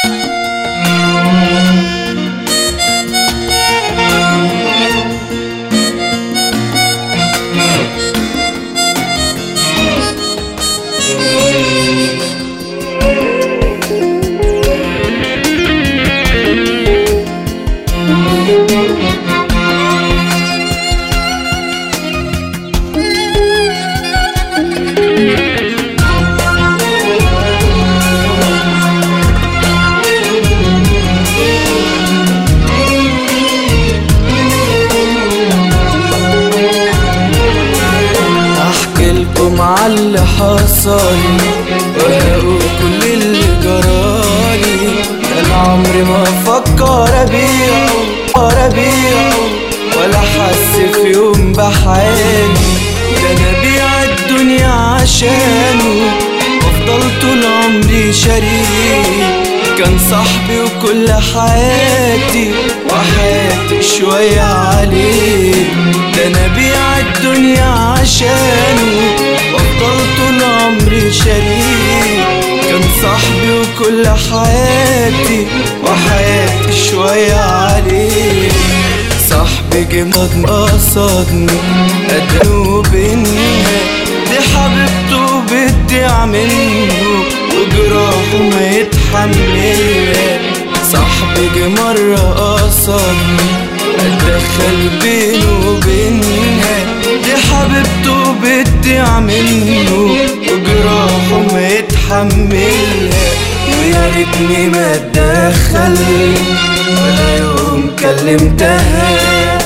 احكي لكم عاللي حصل وهقول كل اللي جرالي انا عمري ما افكر ابيعه ابيعه ولا حس في يوم بحالي ده انا بيع الدنيا عشانه وافضل طول عمري شريك كان صاحبي وكل حياتي وحياتي شوية عليه ده انا بيع الدنيا عشانه وافضل طول عمري شريك كان صاحبي وكل حياتي وحياتي شوية عليه صاحبي جه قصدني قدمه بينا دي حبيبته بتضيع منه وجراحه ما يتحملها صاحبي جه مرة قصدني اتدخل بينه وبينها دي حبيبته بتضيع منه وجراحه ما يتحملها ويا ريتني ما اتدخل ولا يوم كلمتها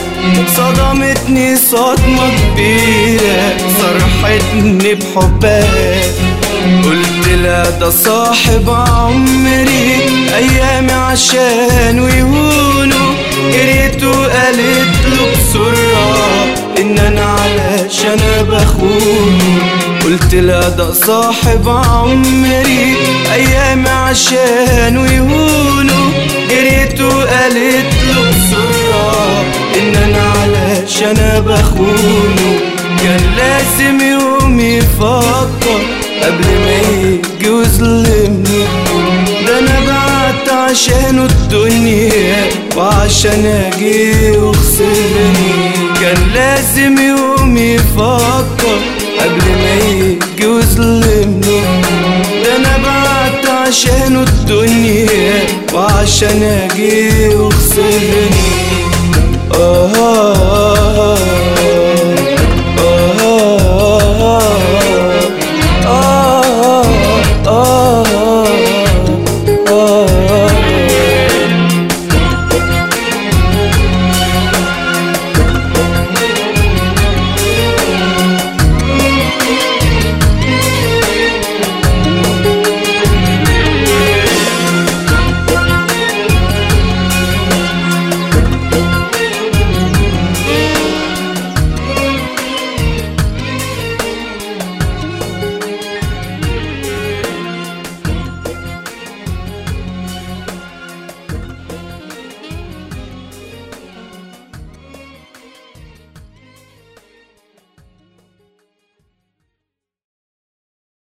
صدمتني صدمة كبيرة صرحتني بحبها قلت لا ده صاحب عمري ايامي عشان ويهونوا قريت وقالت له بسرعة ان انا علشان بخونه قلت لا ده صاحب عمري ايامي عشان ويهونوا قريت وقالت له بسرعة ان انا علشان بخونه كان لازم يوم يفكر قبل ما يجي ويظلمني ده انا بعت عشانه الدنيا وعشان اجي وخسرني كان لازم يوم يفكر قبل ما يجي ويظلمني ده انا بعت عشانه الدنيا وعشان اجي وخسرني آه